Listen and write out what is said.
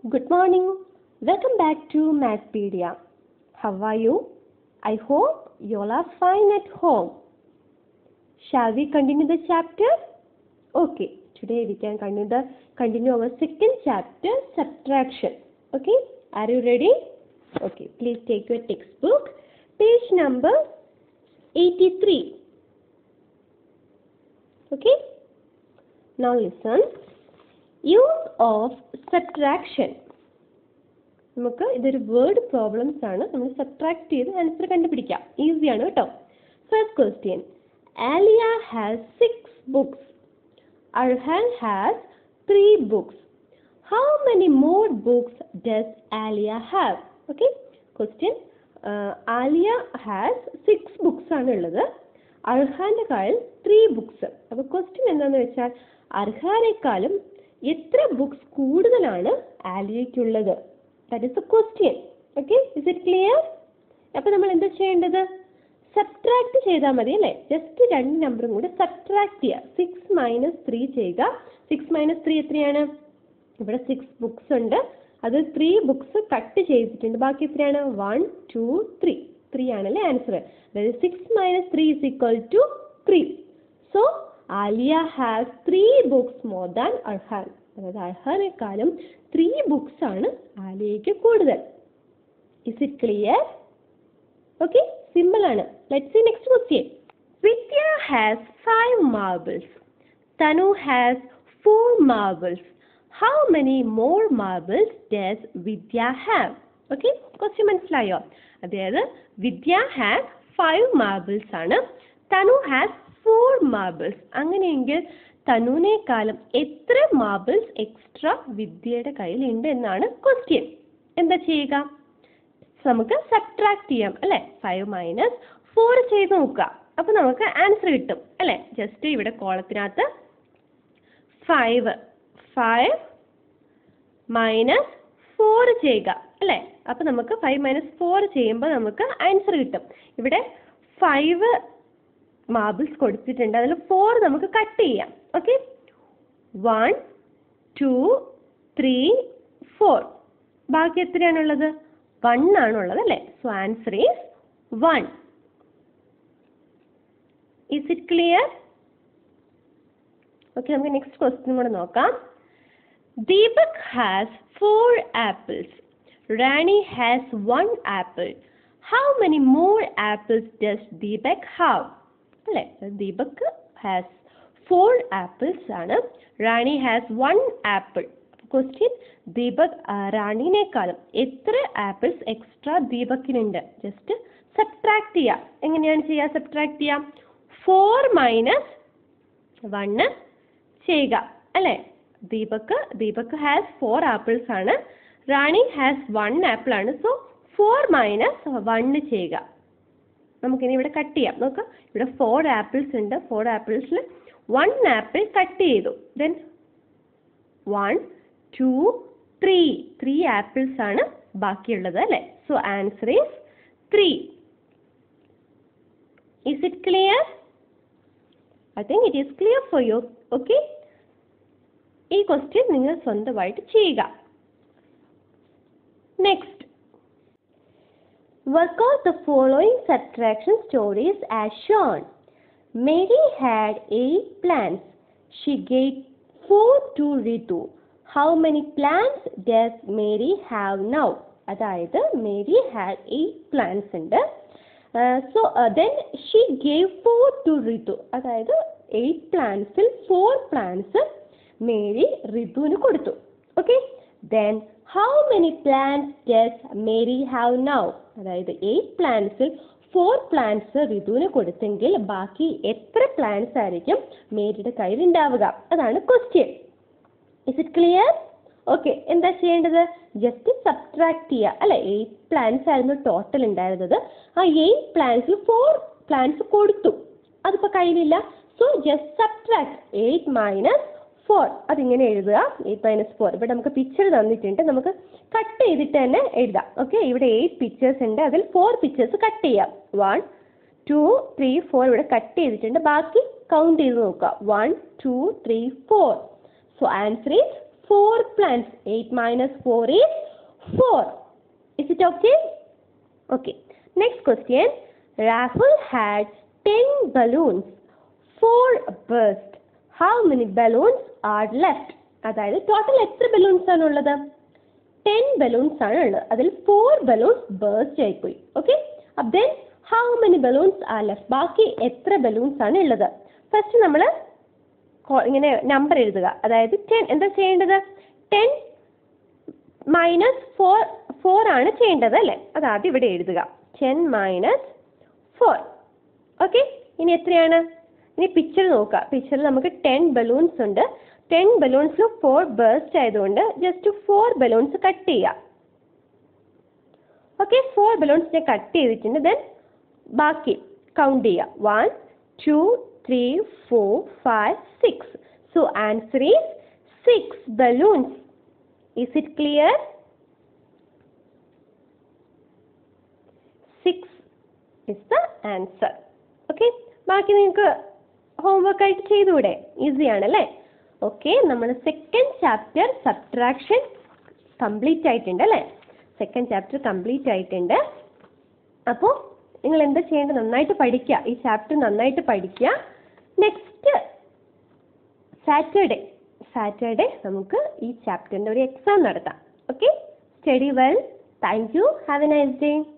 Good morning. Welcome back to Mathpedia. How are you? I hope you all are fine at home. Shall we continue the chapter? Okay. Today we can continue the continue our second chapter, subtraction. Okay. Are you ready? Okay. Please take your textbook, page number 83. Okay. Now listen. Use of subtraction നമുക്ക് ഇതൊരു word problems ആണ് നമ്മൾ subtract ചെയ്ത് answer കണ്ടുപിടിക്കാം ഈസിയാണ് കേട്ടോ first question Aliya has six books Arhan has three books how many more books does Aliya have okay question Aliya has six books ആണ് ഉള്ളത് അർഹാന്റെ കയ്യിൽ ത്രീ ബുക്സ് അപ്പോൾ ക്വസ്റ്റ്യൻ എന്താണെന്ന് വെച്ചാൽ അർഹാനേക്കാളും എത്ര ബുക്സ് കൂടുതലാണ് ആലിയയ്ക്കുള്ളത് that is a question okay is it clear അപ്പോൾ നമ്മൾ എന്താ ചെയ്യേണ്ടത് സബ്ട്രാക്ട് ചെയ്താൽ മതി അല്ലേ ജസ്റ്റ് രണ്ട് നമ്പറും കൂടെ സബ്ട്രാക്ട് ചെയ്യുക സിക്സ് മൈനസ് ത്രീ ചെയ്യുക സിക്സ് മൈനസ് ത്രീ എത്രയാണ് ഇവിടെ സിക്സ് ബുക്സ് ഉണ്ട് അത് ത്രീ ബുക്സ് കട്ട് ചെയ്തിട്ടുണ്ട് ബാക്കി എത്രയാണ് വൺ ടു ത്രീ ത്രീ ആണല്ലേ ആൻസർ അതായത് six minus three is equal to three so Aliya has three books more than Arhan അതായത് അർഹാനേക്കാളും ത്രീ ബുക്സ് ആണ് ആലിയയ്ക്ക് കൂടുതൽ is it clear okay simple ആണ് let see next question Vidya has five marbles Tanu has four marbles how many more marbles does Vidya have okay question മനസ്സിലായോ അതായത് വിദ്യ has five marbles ആണ് തനു has four marbles അങ്ങനെയെങ്കിൽ തനുവിനേക്കാളും എത്ര marbles extra വിദ്യയുടെ കയ്യിൽ ഉണ്ട് എന്നാണ് ക്വസ്റ്റ്യൻ എന്താ ചെയ്യുക നമുക്ക് സബ്ട്രാക്ട് ചെയ്യാം അല്ലെ ഫൈവ് മൈനസ് ഫോർ ചെയ്ത് നോക്കുക അപ്പൊ നമുക്ക് ആൻസർ കിട്ടും അല്ലെ ജസ്റ്റ് ഇവിടെ കോളത്തിനകത്ത് ഫൈവ് ഫൈവ് മൈനസ് ഫോർ ചെയ്യുക അല്ലെ അപ്പൊ നമുക്ക് ഫൈവ് മൈനസ് ഫോർ ചെയ്യുമ്പോൾ നമുക്ക് ആൻസർ കിട്ടും ഇവിടെ ഫൈവ് മാർബിൾസ് കൊടുത്തിട്ടുണ്ട് അതിൽ ഫോർ നമുക്ക് കട്ട് ചെയ്യാം okay one two three four ബാക്കി എത്രയാണുള്ളത് വൺ ആണുള്ളത് അല്ലേ so answer is one is it clear okay നമുക്ക് നെക്സ്റ്റ് ക്വസ്റ്റ്യൻ കൂടെ നോക്കാം Deepak has four apples Rani has one apple how many more apples does Deepak have അല്ലേ ദീപക് ഹാസ് ഫോർ ആപ്പിൾസ് ആണ് Rani has one apple question Deepak റാണിനേക്കാളും എത്ര ആപ്പിൾസ് എക്സ്ട്രാ ദീപക്കിനുണ്ട് just subtract ചെയ്യാം എങ്ങനെയാണ് ചെയ്യുക സബ്ട്രാക്ട് ചെയ്യാം ഫോർ മൈനസ് വണ്ണ് ചെയ്യുക അല്ലേ Deepak Deepak has four apples ആണ് റാണി ഹാസ് വൺ ആപ്പിൾ ആണ് സോ ഫോർ മൈനസ് വണ്ണ് ചെയ്യുക നമുക്കിനി ഇവിടെ കട്ട് ചെയ്യാം നോക്കാം ഇവിടെ ഫോർ ആപ്പിൾസ് ഉണ്ട് ഫോർ ആപ്പിൾസിൽ വൺ ആപ്പിൾ കട്ട് ചെയ്തു then one two three three apples ആണ് ബാക്കിയുള്ളത് അല്ലേ so answer is three is it clear I think it is clear for you okay ഈ ക്വസ്റ്റ്യൻ നിങ്ങൾ സ്വന്തമായിട്ട് ചെയ്യുക next Work out the following subtraction stories as shown. Mary had eight plants. She gave four to Ritu. How many plants does Mary have now? അതായത് Mary had eight plants ഉണ്ട് so then she gave four to Ritu അതായത് eight പ്ലാന്റ്സിൽ four plants Mary റിതുവിന് കൊടുത്തു okay then how many plants does Mary have now അതായത് eight പ്ലാന്റ്സിൽ four plants ഋതുവിന് കൊടുത്തെങ്കിൽ ബാക്കി എത്ര പ്ലാന്റ്സ് ആയിരിക്കും മേരിയുടെ കയ്യിൽ ഉണ്ടാവുക അതാണ് question is it clear okay എന്താ ചെയ്യേണ്ടത് ജസ്റ്റ് സബ്ട്രാക്ട് ചെയ്യുക അല്ലെ എയ്റ്റ് പ്ലാന്റ്സ് ആയിരുന്നു ടോട്ടൽ ഉണ്ടായിരുന്നത് ആ എയ്റ്റ് പ്ലാന്റ്സിൽ ഫോർ പ്ലാന്റ്സ് കൊടുത്തു അതിപ്പോൾ കയ്യിലില്ല so just subtract eight minus four അതിങ്ങനെ എഴുതുക എയ്റ്റ് മൈനസ് ഫോർ ഇവിടെ നമുക്ക് പിക്ചർ തന്നിട്ടുണ്ട് നമുക്ക് കട്ട് ചെയ്തിട്ട് തന്നെ എഴുതാം ഓക്കെ ഇവിടെ എയ്റ്റ് പിക്ചേഴ്സ് ഉണ്ട് അതിൽ ഫോർ പിക്ചേഴ്സ് കട്ട് ചെയ്യാം വൺ ടു ത്രീ ഫോർ ഇവിടെ കട്ട് ചെയ്തിട്ടുണ്ട് ബാക്കി കൗണ്ട് ചെയ്ത് നോക്കുക one two three four so answer is four plants. 8 minus 4 is 4. Is it okay? Okay. Next question. Raffle had 10 balloons. 4 burst. How many balloons are left? അതായത് total എത്ര balloons ആണ് ഉള്ളത് ten balloons ആണ് ഉള്ളത് അതിൽ four balloons burst ആയിപ്പോയി okay up then how many balloons are left ബാക്കി എത്ര ബലൂൺസ് ആണ് ഉള്ളത് ഫസ്റ്റ് നമ്മൾ ഇങ്ങനെ നമ്പർ എഴുതുക അതായത് ടെൻ എന്താ ചെയ്യേണ്ടത് ടെൻ മൈനസ് ഫോർ ഫോർ ആണ് ചെയ്യേണ്ടത് അല്ലേ അത് ആദ്യം ഇവിടെ എഴുതുക ടെൻ മൈനസ് ഫോർ ഓക്കെ ഇനി എത്രയാണ് ഇനി പിക്ചർ നോക്കുക പിക്ചറിൽ നമുക്ക് ടെൻ ബലൂൺസ് ഉണ്ട് ടെൻ ബലൂൺസിൽ ഫോർ ബേസ്റ്റ് ആയതുകൊണ്ട് ജസ്റ്റ് ഫോർ ബലൂൺസ് കട്ട് ചെയ്യുക ഓക്കെ ഫോർ ബലൂൺസ് ഞാൻ കട്ട് ചെയ്തിട്ടുണ്ട് ദെൻ ബാക്കി കൗണ്ട് ചെയ്യുക one two three four five six so answer is six balloons is it clear six is the answer okay ബാക്കി നിങ്ങൾക്ക് homework ആയിട്ട് ചെയ്തുകൂടെ ഈസി ആണല്ലേ ഓക്കെ നമ്മൾ സെക്കൻഡ് ചാപ്റ്റർ സബ്ട്രാക്ഷൻ കംപ്ലീറ്റ് ആയിട്ടുണ്ട് അല്ലേ സെക്കൻഡ് ചാപ്റ്റർ കംപ്ലീറ്റ് ആയിട്ടുണ്ട് അപ്പോൾ നിങ്ങൾ എന്താ ചെയ്യേണ്ടത് നന്നായിട്ട് പഠിക്കുക ഈ ചാപ്റ്റർ നന്നായിട്ട് പഠിക്കുക നെക്സ്റ്റ് സാറ്റർഡേ സാറ്റർഡേ നമുക്ക് ഈ ചാപ്റ്ററിൻ്റെ ഒരു എക്സാം നടത്താം okay study well thank you have a nice day